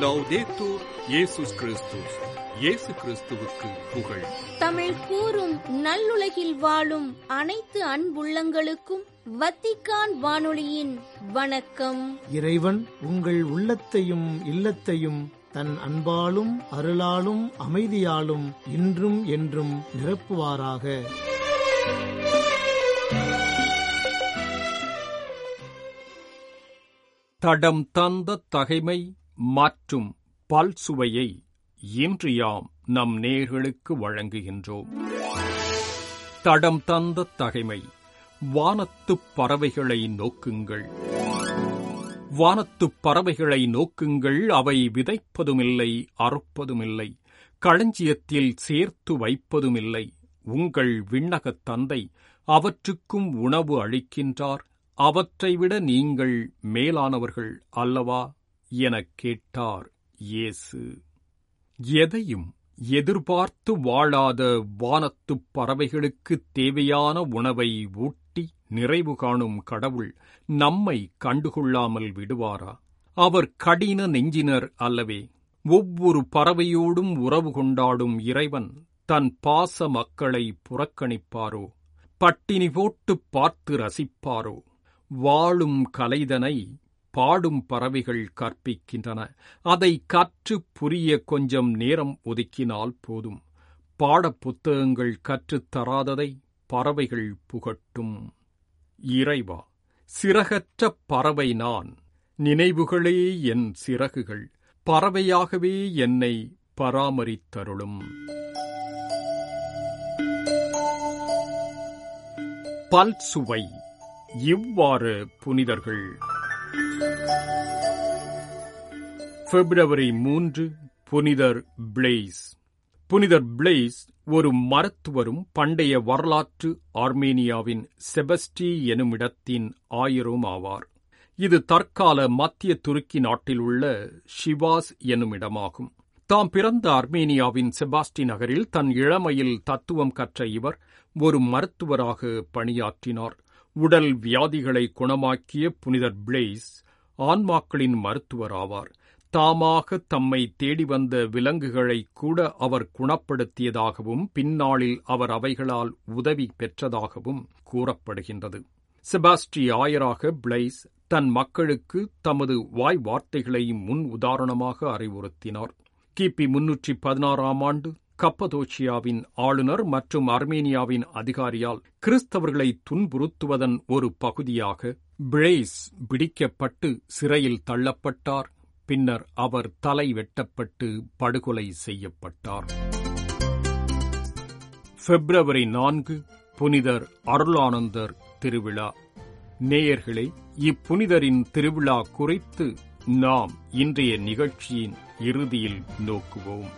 லவ்தேத்தூர் இயேசுஸ் கிறிஸ்துஸ் இயேசு கிறிஸ்துவுக்கு புகழ் தமிழ் கூறும் நல்லுலகில் வாழும் அனைத்து அன்புள்ளங்களுக்கும் வத்திக்கான் வானொலியின் வணக்கம் இறைவன் உங்கள் உள்ளத்தையும் இல்லத்தையும் தன் அன்பாலும் அருளாலும் அமைதியாலும் இன்றும் என்றும் நிரப்புவாராக தடம் தந்த தகைமை மற்றும் பல்சுவையை இன்று யாம் நம் நேர்களுக்கு வழங்குகின்றோம் தடம் தந்த தகைமை வானத்துப் பறவைகளை நோக்குங்கள் வானத்துப் பறவைகளை நோக்குங்கள் அவை விதைப்பதுமில்லை அறுப்பதுமில்லை களஞ்சியத்தில் சேர்த்து வைப்பதுமில்லை உங்கள் விண்ணகத் தந்தை அவற்றுக்கும் உணவு அளிக்கின்றார் அவற்றைவிட நீங்கள் மேலானவர்கள் அல்லவா எனக் கேட்டார் இயேசு எதையும் எதிர்பார்த்து வாழாத வானத்துப் பறவைகளுக்குத் தேவையான உணவை ஊட்டி நிறைவு காணும் கடவுள் நம்மை கண்டுகொள்ளாமல் விடுவாரா அவர் கடின நெஞ்சினர் அல்லவே ஒவ்வொரு பறவையோடும் உறவு கொண்டாடும் இறைவன் தன் பாச மக்களை புறக்கணிப்பாரோ பட்டினி போட்டுப் பார்த்து ரசிப்பாரோ வாழும் கலைதனை பாடும் பறவைகள் கற்பிக்கின்றன அதை கற்று புரிய கொஞ்சம் நேரம் ஒதுக்கினால் போதும் பாடப் புத்தகங்கள் கற்றுத் தராததை பறவைகள் புகட்டும் இறைவா சிறகற்ற பறவை நான் நினைவுகளே என் சிறகுகள் பறவையாகவே என்னை பராமரித்தருளும் பல்சுவை இவ்வாறு புனிதர்கள் பிப்ரவரி மூன்று புனிதர் பிளேஸ் புனிதர் பிளேஸ் ஒரு மருத்துவரும் பண்டைய வரலாற்று ஆர்மேனியாவின் செபஸ்டி எனுமிடத்தின் ஆயரும் ஆவார் இது தற்கால மத்திய துருக்கி நாட்டில் உள்ள ஷிவாஸ் எனுமிடமாகும் தாம் பிறந்த அர்மேனியாவின் செபாஸ்டி நகரில் தன் இளமையில் தத்துவம் கற்ற இவர் ஒரு மருத்துவராக பணியாற்றினார் உடல் வியாதிகளை குணமாக்கிய புனிதர் பிளேஸ் ஆன்மாக்களின் மருத்துவர் ஆவார் தாமாக தம்மை தேடி வந்த விலங்குகளை கூட அவர் குணப்படுத்தியதாகவும் பின்னாளில் அவர் அவைகளால் உதவி பெற்றதாகவும் கூறப்படுகின்றது செபாஸ்டி ஆயராக பிளைஸ் தன் மக்களுக்கு தமது வாய் வார்த்தைகளை முன் உதாரணமாக அறிவுறுத்தினார் கிபி முன்னூற்றி பதினாறாம் ஆண்டு கப்பதோச்சியாவின் ஆளுநர் மற்றும் அர்மேனியாவின் அதிகாரியால் கிறிஸ்தவர்களை துன்புறுத்துவதன் ஒரு பகுதியாக பிளேஸ் பிடிக்கப்பட்டு சிறையில் தள்ளப்பட்டார் பின்னர் அவர் தலை வெட்டப்பட்டு படுகொலை செய்யப்பட்டார் பிப்ரவரி நான்கு புனிதர் அருளானந்தர் திருவிழா நேயர்களே இப்புனிதரின் திருவிழா குறித்து நாம் இன்றைய நிகழ்ச்சியின் இறுதியில் நோக்குவோம்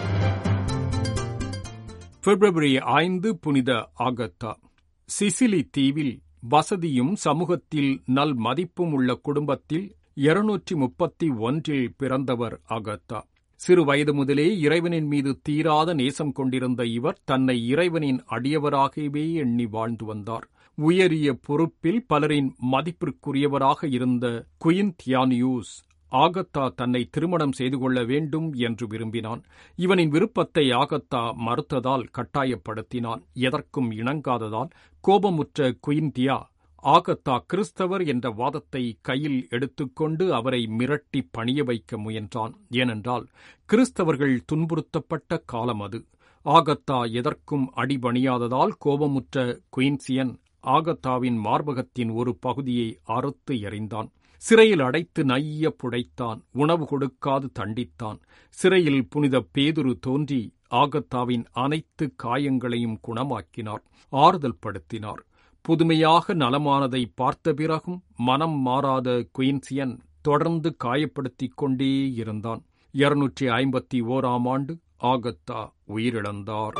பிப்ரவரி ஐந்து புனித ஆகத்தா சிசிலி தீவில் வசதியும் சமூகத்தில் நல் மதிப்பும் உள்ள குடும்பத்தில் இருநூற்றி முப்பத்தி ஒன்றில் பிறந்தவர் அகத்தா சிறு வயது முதலே இறைவனின் மீது தீராத நேசம் கொண்டிருந்த இவர் தன்னை இறைவனின் அடியவராகவே எண்ணி வாழ்ந்து வந்தார் உயரிய பொறுப்பில் பலரின் மதிப்பிற்குரியவராக இருந்த குயின் தியானியூஸ் ஆகத்தா தன்னை திருமணம் செய்து கொள்ள வேண்டும் என்று விரும்பினான் இவனின் விருப்பத்தை ஆகத்தா மறுத்ததால் கட்டாயப்படுத்தினான் எதற்கும் இணங்காததால் கோபமுற்ற குயின்தியா ஆகத்தா கிறிஸ்தவர் என்ற வாதத்தை கையில் எடுத்துக்கொண்டு அவரை மிரட்டி பணிய வைக்க முயன்றான் ஏனென்றால் கிறிஸ்தவர்கள் துன்புறுத்தப்பட்ட காலம் அது ஆகத்தா எதற்கும் அடிபணியாததால் கோபமுற்ற குயின்சியன் ஆகத்தாவின் மார்பகத்தின் ஒரு பகுதியை அறுத்து எறிந்தான் சிறையில் அடைத்து நைய புடைத்தான் உணவு கொடுக்காது தண்டித்தான் சிறையில் புனித பேதுரு தோன்றி ஆகத்தாவின் அனைத்து காயங்களையும் குணமாக்கினார் ஆறுதல் படுத்தினார் புதுமையாக நலமானதை பார்த்த பிறகும் மனம் மாறாத குயின்சியன் தொடர்ந்து காயப்படுத்திக் கொண்டே இருந்தான் இருநூற்றி ஐம்பத்தி ஓராம் ஆண்டு ஆகத்தா உயிரிழந்தார்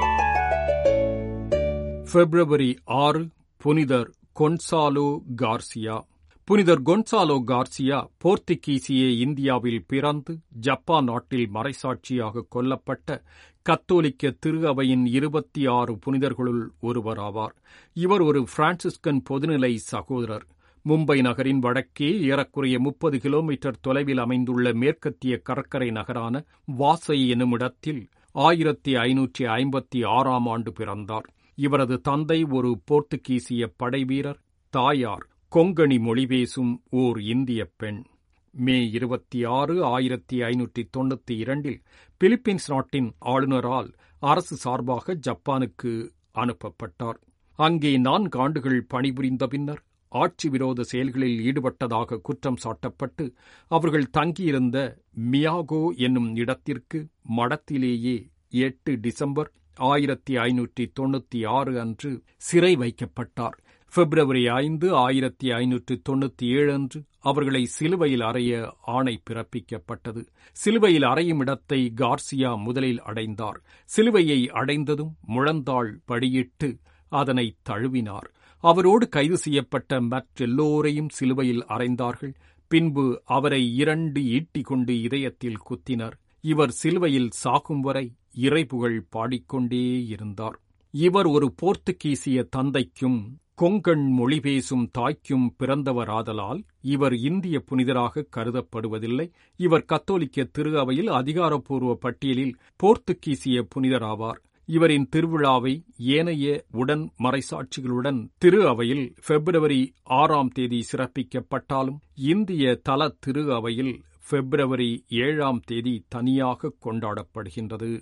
பிப்ரவரி ஆறு புனிதர் கொன்சாலோ கார்சியா புனிதர் கொன்சாலோ கார்சியா போர்த்துகீசிய இந்தியாவில் பிறந்து ஜப்பான் நாட்டில் மறைசாட்சியாக கொல்லப்பட்ட கத்தோலிக்க திரு அவையின் இருபத்தி ஆறு புனிதர்களுள் ஒருவராவார் இவர் ஒரு பிரான்சிஸ்கன் பொதுநிலை சகோதரர் மும்பை நகரின் வடக்கே ஏறக்குறைய முப்பது கிலோமீட்டர் தொலைவில் அமைந்துள்ள மேற்கத்திய கடற்கரை நகரான வாசை எனுமிடத்தில் ஆயிரத்தி ஐநூற்றி ஐம்பத்தி ஆறாம் ஆண்டு பிறந்தார் இவரது தந்தை ஒரு போர்த்துகீசிய படைவீரர் தாயார் கொங்கணி மொழி பேசும் ஓர் இந்திய பெண் மே இருபத்தி ஆறு ஆயிரத்தி ஐநூற்றி தொண்ணூத்தி இரண்டில் பிலிப்பீன்ஸ் நாட்டின் ஆளுநரால் அரசு சார்பாக ஜப்பானுக்கு அனுப்பப்பட்டார் அங்கே நான்கு ஆண்டுகள் பணிபுரிந்த பின்னர் ஆட்சி விரோத செயல்களில் ஈடுபட்டதாக குற்றம் சாட்டப்பட்டு அவர்கள் தங்கியிருந்த மியாகோ என்னும் இடத்திற்கு மடத்திலேயே எட்டு டிசம்பர் ஆயிரத்தி ஐநூற்றி தொண்ணூத்தி ஆறு அன்று சிறை வைக்கப்பட்டார் பிப்ரவரி ஐந்து ஆயிரத்தி ஐநூற்று தொண்ணூத்தி ஏழு அன்று அவர்களை சிலுவையில் அறைய ஆணை பிறப்பிக்கப்பட்டது சிலுவையில் அறையும் இடத்தை கார்சியா முதலில் அடைந்தார் சிலுவையை அடைந்ததும் முழந்தாள் படியிட்டு அதனை தழுவினார் அவரோடு கைது செய்யப்பட்ட மற்றெல்லோரையும் சிலுவையில் அறைந்தார்கள் பின்பு அவரை இரண்டு ஈட்டி கொண்டு இதயத்தில் குத்தினர் இவர் சிலுவையில் சாகும் வரை இறைபுகழ் பாடிக்கொண்டே இருந்தார் இவர் ஒரு போர்த்துகீசிய தந்தைக்கும் கொங்கண் மொழி பேசும் தாய்க்கும் பிறந்தவராதலால் இவர் இந்திய புனிதராக கருதப்படுவதில்லை இவர் கத்தோலிக்க திரு அவையில் அதிகாரப்பூர்வ பட்டியலில் போர்த்துகீசிய புனிதராவார் இவரின் திருவிழாவை ஏனைய உடன் மறைசாட்சிகளுடன் திரு அவையில் பிப்ரவரி ஆறாம் தேதி சிறப்பிக்கப்பட்டாலும் இந்திய தல திரு அவையில் பிப்ரவரி ஏழாம் தேதி தனியாக கொண்டாடப்படுகின்றது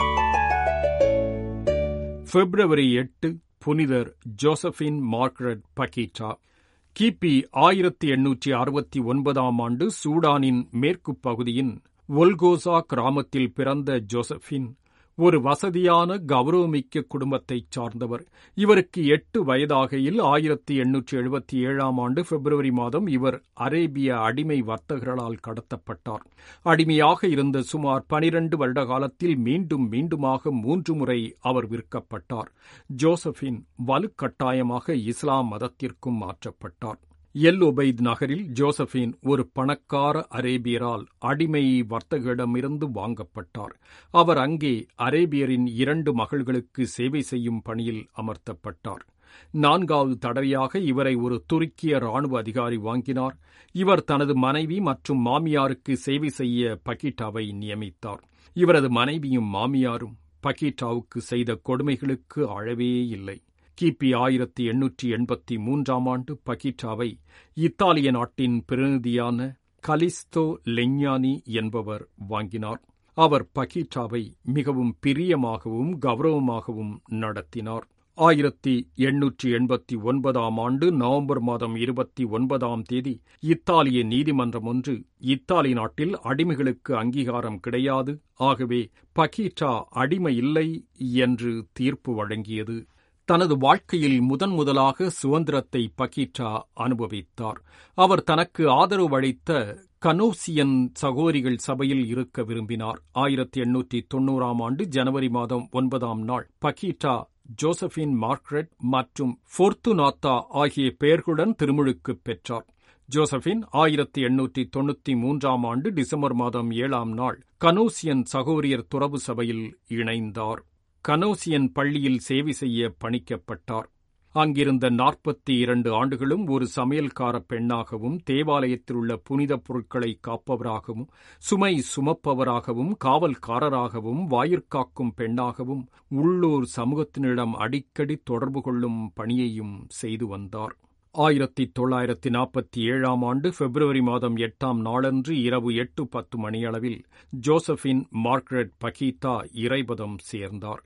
பிப்ரவரி எட்டு புனிதர் ஜோசபின் மார்கரெட் பக்கீட்டா கிபி ஆயிரத்தி எண்ணூற்றி அறுபத்தி ஒன்பதாம் ஆண்டு சூடானின் மேற்கு பகுதியின் ஒல்கோசா கிராமத்தில் பிறந்த ஜோசபின் ஒரு வசதியான கௌரவமிக்க குடும்பத்தைச் சார்ந்தவர் இவருக்கு எட்டு வயதாகையில் ஆயிரத்தி எண்ணூற்றி எழுபத்தி ஏழாம் ஆண்டு பிப்ரவரி மாதம் இவர் அரேபிய அடிமை வர்த்தகர்களால் கடத்தப்பட்டார் அடிமையாக இருந்த சுமார் பனிரண்டு வருட காலத்தில் மீண்டும் மீண்டுமாக மூன்று முறை அவர் விற்கப்பட்டார் ஜோசபின் வலுக்கட்டாயமாக இஸ்லாம் மதத்திற்கும் மாற்றப்பட்டார் எல் ஒபைத் நகரில் ஜோசபின் ஒரு பணக்கார அரேபியரால் அடிமை வர்த்தகரிடமிருந்து வாங்கப்பட்டார் அவர் அங்கே அரேபியரின் இரண்டு மகள்களுக்கு சேவை செய்யும் பணியில் அமர்த்தப்பட்டார் நான்காவது தடவையாக இவரை ஒரு துருக்கிய ராணுவ அதிகாரி வாங்கினார் இவர் தனது மனைவி மற்றும் மாமியாருக்கு சேவை செய்ய பக்கீட்டாவை நியமித்தார் இவரது மனைவியும் மாமியாரும் பக்கீட்டாவுக்கு செய்த கொடுமைகளுக்கு அழவே இல்லை கிபி ஆயிரத்தி எண்ணூற்றி எண்பத்தி மூன்றாம் ஆண்டு பகீட்டாவை இத்தாலிய நாட்டின் பிரதிநிதியான கலிஸ்தோ லெஞ்ஞானி என்பவர் வாங்கினார் அவர் பகீட்டாவை மிகவும் பிரியமாகவும் கௌரவமாகவும் நடத்தினார் ஆயிரத்தி எண்ணூற்றி எண்பத்தி ஒன்பதாம் ஆண்டு நவம்பர் மாதம் இருபத்தி ஒன்பதாம் தேதி இத்தாலிய நீதிமன்றம் ஒன்று இத்தாலி நாட்டில் அடிமைகளுக்கு அங்கீகாரம் கிடையாது ஆகவே பகீட்டா அடிமை இல்லை என்று தீர்ப்பு வழங்கியது தனது வாழ்க்கையில் முதன் முதலாக சுதந்திரத்தை பகீட்டா அனுபவித்தார் அவர் தனக்கு ஆதரவு அளித்த கனோசியன் சகோதரிகள் சபையில் இருக்க விரும்பினார் ஆயிரத்தி எண்ணூற்றி தொன்னூறாம் ஆண்டு ஜனவரி மாதம் ஒன்பதாம் நாள் பகீட்டா ஜோசபின் மார்க்ரெட் மற்றும் ஃபோர்த்துநாத்தா ஆகிய பெயர்களுடன் திருமுழுக்கு பெற்றார் ஜோசபின் ஆயிரத்தி எண்ணூற்றி தொண்ணூத்தி மூன்றாம் ஆண்டு டிசம்பர் மாதம் ஏழாம் நாள் கனோசியன் சகோரியர் துறவு சபையில் இணைந்தார் கனோசியன் பள்ளியில் சேவை செய்ய பணிக்கப்பட்டார் அங்கிருந்த நாற்பத்தி இரண்டு ஆண்டுகளும் ஒரு சமையல்கார பெண்ணாகவும் தேவாலயத்தில் உள்ள புனித பொருட்களை காப்பவராகவும் சுமை சுமப்பவராகவும் காவல்காரராகவும் வாயிற்காக்கும் பெண்ணாகவும் உள்ளூர் சமூகத்தினரிடம் அடிக்கடி தொடர்பு கொள்ளும் பணியையும் செய்து வந்தார் ஆயிரத்தி தொள்ளாயிரத்தி நாற்பத்தி ஏழாம் ஆண்டு பிப்ரவரி மாதம் எட்டாம் நாளன்று இரவு எட்டு பத்து மணியளவில் ஜோசபின் மார்க்ரெட் பகீதா இறைபதம் சேர்ந்தார்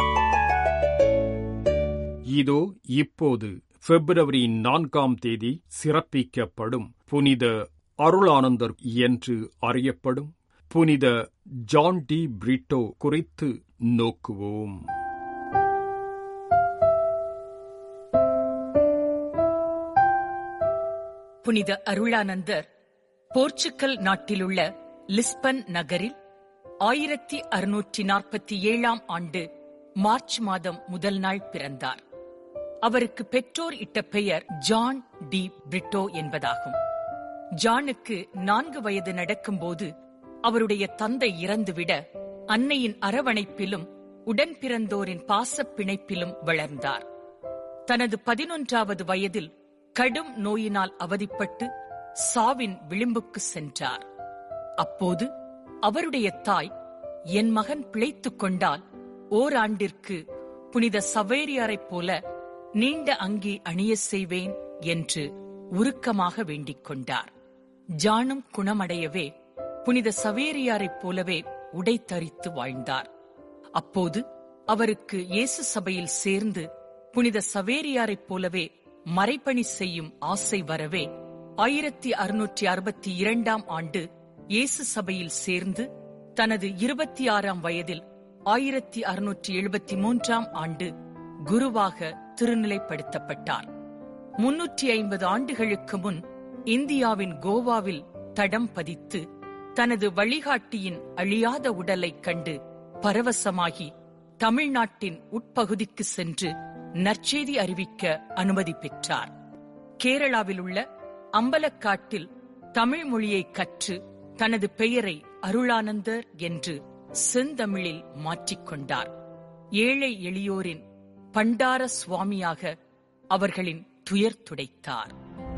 இதோ இப்போது பிப்ரவரி நான்காம் தேதி சிறப்பிக்கப்படும் புனித அருளானந்தர் என்று அறியப்படும் புனித ஜான் டி பிரிட்டோ குறித்து நோக்குவோம் புனித அருளானந்தர் போர்ச்சுக்கல் நாட்டிலுள்ள லிஸ்பன் நகரில் ஆயிரத்தி அறுநூற்றி நாற்பத்தி ஏழாம் ஆண்டு மார்ச் மாதம் முதல் நாள் பிறந்தார் அவருக்கு பெற்றோர் இட்ட பெயர் ஜான் டி பிரிட்டோ என்பதாகும் ஜானுக்கு நான்கு வயது நடக்கும்போது அவருடைய தந்தை இறந்துவிட அன்னையின் அரவணைப்பிலும் உடன் பிறந்தோரின் பாசப் பிணைப்பிலும் வளர்ந்தார் தனது பதினொன்றாவது வயதில் கடும் நோயினால் அவதிப்பட்டு சாவின் விளிம்புக்கு சென்றார் அப்போது அவருடைய தாய் என் மகன் பிழைத்துக் கொண்டால் ஓராண்டிற்கு புனித சவேரியாரைப் போல நீண்ட அங்கி அணிய செய்வேன் என்று உருக்கமாக வேண்டிக் கொண்டார் ஜானும் குணமடையவே புனித சவேரியாரைப் போலவே உடை தரித்து வாழ்ந்தார் அப்போது அவருக்கு இயேசு சபையில் சேர்ந்து புனித சவேரியாரைப் போலவே மறைப்பணி செய்யும் ஆசை வரவே ஆயிரத்தி அறுநூற்றி அறுபத்தி இரண்டாம் ஆண்டு இயேசு சபையில் சேர்ந்து தனது இருபத்தி ஆறாம் வயதில் ஆயிரத்தி அறுநூற்றி எழுபத்தி மூன்றாம் ஆண்டு குருவாக திருநிலைப்படுத்தப்பட்டார் முன்னூற்றி ஐம்பது ஆண்டுகளுக்கு முன் இந்தியாவின் கோவாவில் தடம் பதித்து தனது வழிகாட்டியின் அழியாத உடலைக் கண்டு பரவசமாகி தமிழ்நாட்டின் உட்பகுதிக்கு சென்று நற்செய்தி அறிவிக்க அனுமதி பெற்றார் கேரளாவில் உள்ள அம்பலக்காட்டில் தமிழ் மொழியை கற்று தனது பெயரை அருளானந்தர் என்று செந்தமிழில் மாற்றிக்கொண்டார் ஏழை எளியோரின் பண்டார சுவாமியாக அவர்களின் துயர் துடைத்தார்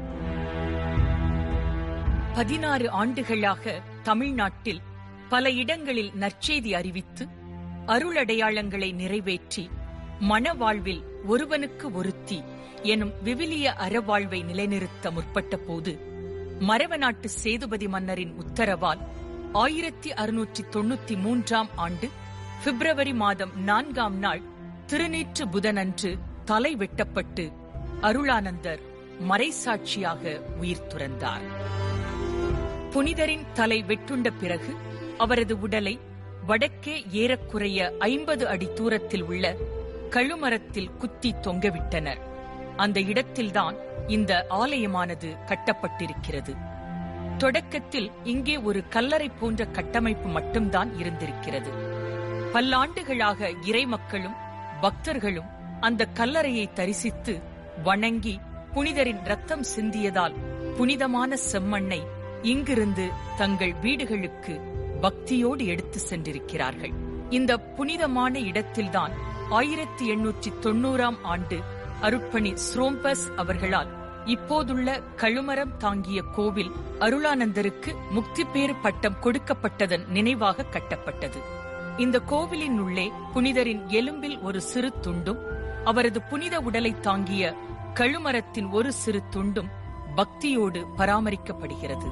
பதினாறு ஆண்டுகளாக தமிழ்நாட்டில் பல இடங்களில் நற்செய்தி அறிவித்து அருளடையாளங்களை நிறைவேற்றி மணவாழ்வில் ஒருவனுக்கு ஒருத்தி எனும் விவிலிய அறவாழ்வை நிலைநிறுத்த முற்பட்ட போது மரவநாட்டு சேதுபதி மன்னரின் உத்தரவால் ஆயிரத்தி அறுநூற்றி தொண்ணூத்தி மூன்றாம் ஆண்டு பிப்ரவரி மாதம் நான்காம் நாள் திருநீற்று புதனன்று தலை வெட்டப்பட்டு அருளானந்தர் மறைசாட்சியாக உயிர் துறந்தார் புனிதரின் தலை வெட்டுண்ட பிறகு அவரது உடலை வடக்கே ஏறக்குறைய ஐம்பது அடி தூரத்தில் உள்ள கழுமரத்தில் குத்தி தொங்கவிட்டனர் அந்த இடத்தில்தான் இந்த ஆலயமானது கட்டப்பட்டிருக்கிறது தொடக்கத்தில் இங்கே ஒரு கல்லறை போன்ற கட்டமைப்பு மட்டும்தான் இருந்திருக்கிறது பல்லாண்டுகளாக இறைமக்களும் பக்தர்களும் அந்த கல்லறையை தரிசித்து வணங்கி புனிதரின் ரத்தம் சிந்தியதால் புனிதமான செம்மண்ணை இங்கிருந்து தங்கள் வீடுகளுக்கு பக்தியோடு எடுத்து சென்றிருக்கிறார்கள் இந்த புனிதமான இடத்தில்தான் ஆயிரத்தி எண்ணூற்றி தொண்ணூறாம் ஆண்டு அருட்பணி ஸ்ரோம்பஸ் அவர்களால் இப்போதுள்ள கழுமரம் தாங்கிய கோவில் அருளானந்தருக்கு முக்தி பேறு பட்டம் கொடுக்கப்பட்டதன் நினைவாக கட்டப்பட்டது இந்த கோவிலின் உள்ளே புனிதரின் எலும்பில் ஒரு சிறு துண்டும் அவரது புனித உடலை தாங்கிய கழுமரத்தின் ஒரு சிறு துண்டும் பக்தியோடு பராமரிக்கப்படுகிறது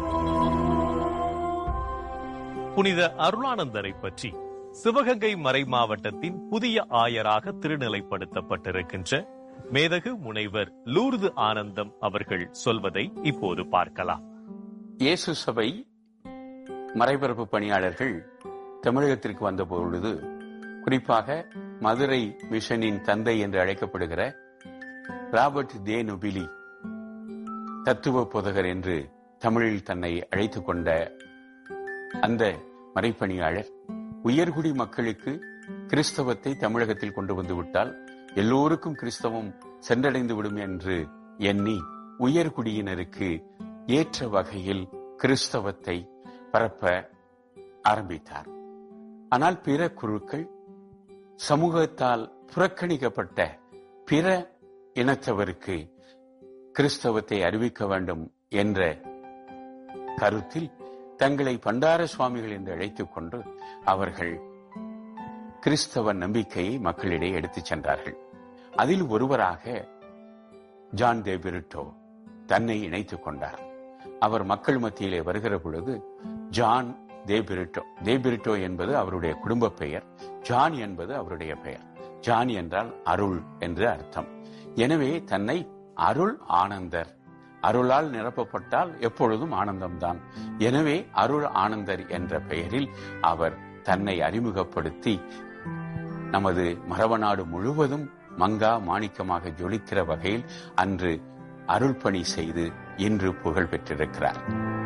புனித அருளானந்தரை பற்றி சிவகங்கை மறை மாவட்டத்தின் புதிய ஆயராக திருநிலைப்படுத்தப்பட்டிருக்கின்ற மேதகு முனைவர் லூர்து ஆனந்தம் அவர்கள் சொல்வதை இப்போது பார்க்கலாம் இயேசு சபை மறைபரப்பு பணியாளர்கள் தமிழகத்திற்கு வந்த பொழுது குறிப்பாக மதுரை மிஷனின் தந்தை என்று அழைக்கப்படுகிற ராபர்ட் தே நொபிலி தத்துவ போதகர் என்று தமிழில் தன்னை அழைத்துக் கொண்ட அந்த மறைப்பணியாளர் உயர்குடி மக்களுக்கு கிறிஸ்தவத்தை தமிழகத்தில் கொண்டு வந்து விட்டால் எல்லோருக்கும் கிறிஸ்தவம் சென்றடைந்து விடும் என்று எண்ணி உயர்குடியினருக்கு ஏற்ற வகையில் கிறிஸ்தவத்தை பரப்ப ஆரம்பித்தார் ஆனால் பிற குழுக்கள் சமூகத்தால் புறக்கணிக்கப்பட்ட பிற இனத்தவருக்கு கிறிஸ்தவத்தை அறிவிக்க வேண்டும் என்ற கருத்தில் தங்களை பண்டார சுவாமிகள் என்று அழைத்துக் கொண்டு அவர்கள் கிறிஸ்தவ நம்பிக்கையை மக்களிடையே எடுத்துச் சென்றார்கள் அதில் ஒருவராக ஜான் தேபிரிட்டோ தன்னை இணைத்துக் கொண்டார் அவர் மக்கள் மத்தியிலே வருகிற பொழுது ஜான் தேபிரிட்டோ தேபிரிட்டோ என்பது அவருடைய குடும்ப பெயர் ஜான் என்பது அவருடைய பெயர் ஜான் என்றால் அருள் என்று அர்த்தம் எனவே தன்னை அருள் ஆனந்தர் அருளால் நிரப்பப்பட்டால் எப்பொழுதும் ஆனந்தம்தான் எனவே அருள் ஆனந்தர் என்ற பெயரில் அவர் தன்னை அறிமுகப்படுத்தி நமது மரவநாடு முழுவதும் மங்கா மாணிக்கமாக ஜொலிக்கிற வகையில் அன்று அருள் பணி செய்து இன்று புகழ் பெற்றிருக்கிறார்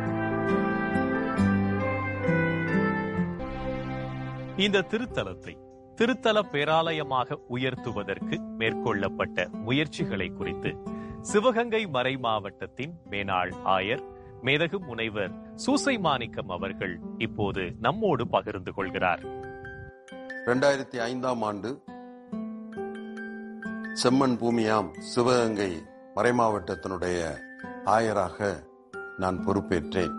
இந்த திருத்தலத்தை திருத்தல பேராலயமாக உயர்த்துவதற்கு மேற்கொள்ளப்பட்ட முயற்சிகளை குறித்து சிவகங்கை மறை மாவட்டத்தின் மேனாள் ஆயர் மேதகு முனைவர் சூசை மாணிக்கம் அவர்கள் இப்போது நம்மோடு பகிர்ந்து கொள்கிறார் ரெண்டாயிரத்தி ஐந்தாம் ஆண்டு செம்மண் பூமியாம் சிவகங்கை மறைமாவட்டத்தினுடைய ஆயராக நான் பொறுப்பேற்றேன்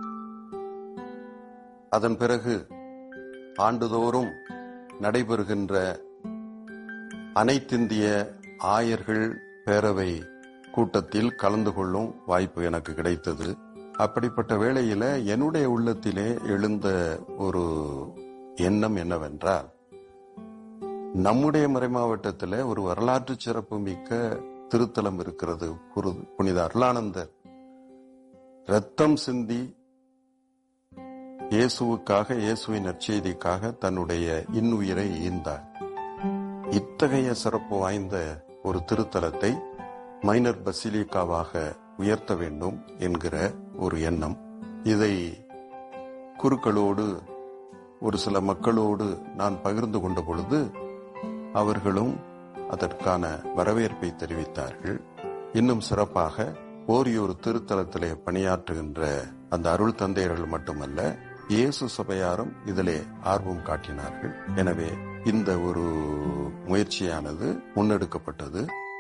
அதன் பிறகு ஆண்டுதோறும் நடைபெறுகின்ற அனைத்திந்திய ஆயர்கள் பேரவை கூட்டத்தில் கலந்து கொள்ளும் வாய்ப்பு எனக்கு கிடைத்தது அப்படிப்பட்ட வேளையில என்னுடைய உள்ளத்திலே எழுந்த ஒரு எண்ணம் என்னவென்றால் நம்முடைய மறைமாவட்டத்தில் ஒரு வரலாற்று சிறப்பு மிக்க திருத்தலம் இருக்கிறது புரு- புனித அருளானந்தர் ரத்தம் சிந்தி இயேசுவுக்காக இயேசுவின் நற்செய்திக்காக தன்னுடைய இன்னுயிரை ஈந்தார் இத்தகைய சிறப்பு வாய்ந்த ஒரு திருத்தலத்தை மைனர் பசிலிக்காவாக உயர்த்த வேண்டும் என்கிற ஒரு எண்ணம் இதை குருக்களோடு ஒரு சில மக்களோடு நான் பகிர்ந்து கொண்ட பொழுது அவர்களும் அதற்கான வரவேற்பை தெரிவித்தார்கள் இன்னும் சிறப்பாக ஓரியோர் திருத்தலத்திலே பணியாற்றுகின்ற அந்த அருள் தந்தையர்கள் மட்டுமல்ல இயேசு சபையாரும் இதிலே ஆர்வம் காட்டினார்கள் எனவே இந்த ஒரு முயற்சியானது முன்னெடுக்கப்பட்டது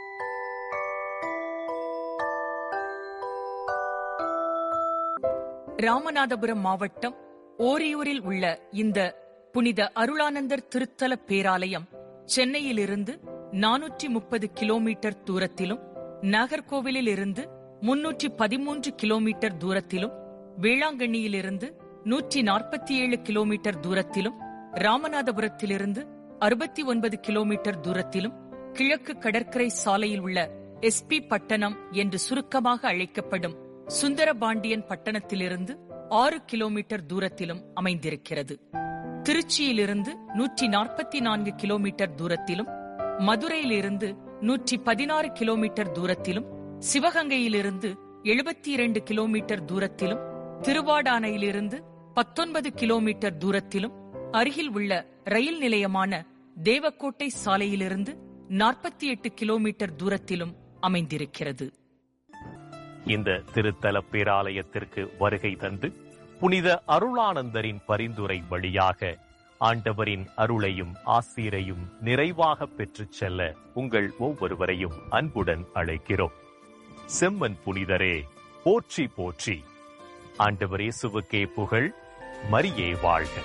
ராமநாதபுரம் மாவட்டம் ஓரியூரில் உள்ள இந்த புனித அருளானந்தர் திருத்தல பேராலயம் சென்னையிலிருந்து நானூற்றி முப்பது கிலோமீட்டர் தூரத்திலும் நாகர்கோவிலில் இருந்து முன்னூற்றி பதிமூன்று கிலோமீட்டர் தூரத்திலும் வேளாங்கண்ணியிலிருந்து நூற்றி நாற்பத்தி ஏழு கிலோமீட்டர் தூரத்திலும் ராமநாதபுரத்திலிருந்து அறுபத்தி ஒன்பது கிலோமீட்டர் தூரத்திலும் கிழக்கு கடற்கரை சாலையில் உள்ள எஸ்பி பட்டணம் என்று சுருக்கமாக அழைக்கப்படும் சுந்தரபாண்டியன் பட்டணத்திலிருந்து ஆறு கிலோமீட்டர் தூரத்திலும் அமைந்திருக்கிறது திருச்சியிலிருந்து நூற்றி நாற்பத்தி நான்கு கிலோமீட்டர் தூரத்திலும் மதுரையிலிருந்து நூற்றி பதினாறு கிலோமீட்டர் தூரத்திலும் சிவகங்கையிலிருந்து எழுபத்தி இரண்டு கிலோமீட்டர் தூரத்திலும் திருவாடானையிலிருந்து பத்தொன்பது கிலோமீட்டர் தூரத்திலும் அருகில் உள்ள ரயில் நிலையமான தேவக்கோட்டை சாலையிலிருந்து நாற்பத்தி எட்டு கிலோமீட்டர் தூரத்திலும் அமைந்திருக்கிறது இந்த திருத்தல பேராலயத்திற்கு வருகை தந்து புனித அருளானந்தரின் பரிந்துரை வழியாக ஆண்டவரின் அருளையும் ஆசீரையும் நிறைவாக பெற்றுச் செல்ல உங்கள் ஒவ்வொருவரையும் அன்புடன் அழைக்கிறோம் செம்மன் புனிதரே போற்றி போற்றி ஆண்டவர் இயேசுவுக்கே புகழ் மரியே வாழ்க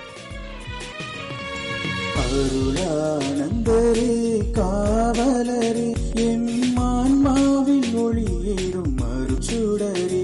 அருளானந்தரே காவலரே என் ஆன்மாவில் ஒளியேறும் மறுச்சுடரே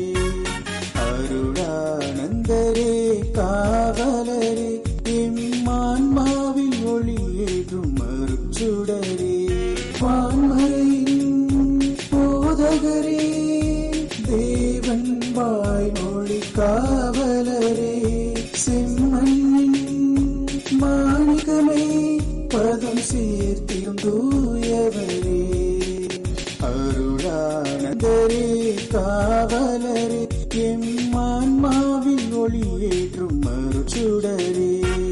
அருளானந்தரே காவலரே என் ஆன்மாவில் ஒளியேறும் மறுச்சுடரே வான்மறையின் போதகரே தேவன் வாய்மொழி காவலரே செம்மண்ணின் மாணிக்கமே பதம் சேர்த்திடும் தூயவரே அருளானந்தரே காவலரே எம் ஆன்மாவில் ஒளியேற்றும் மறுச்சுடரே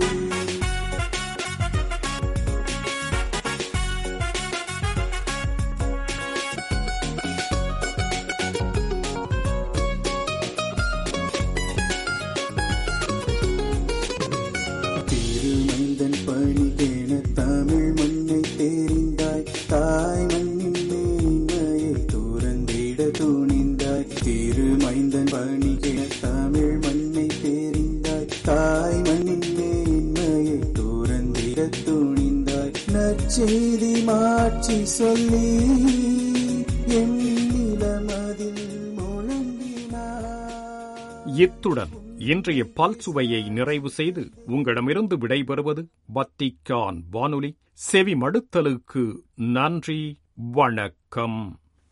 திருமைந்தன் பணிகென தமிழ் மண்ணை தெரிந்தாய் தாய் மண்ணின் மேன்மையை துறந்திட துணிந்தாய் திருமைந்தன் பணிகென தமிழ் மண்ணை தெரிந்தாய் தாய் மண்ணின் மேன்மையை துறந்திட துணிந்தாய் நற்செய்தி மாற்றி சொல்லி என் நிலமதில் முழங்கினாய் இத்துடன் இன்றைய பல்சுவையை நிறைவு செய்து உங்களிடமிருந்து விடைபெறுவது வத்திக்கான் வானொலி செவி மடுத்தலுக்கு நன்றி வணக்கம்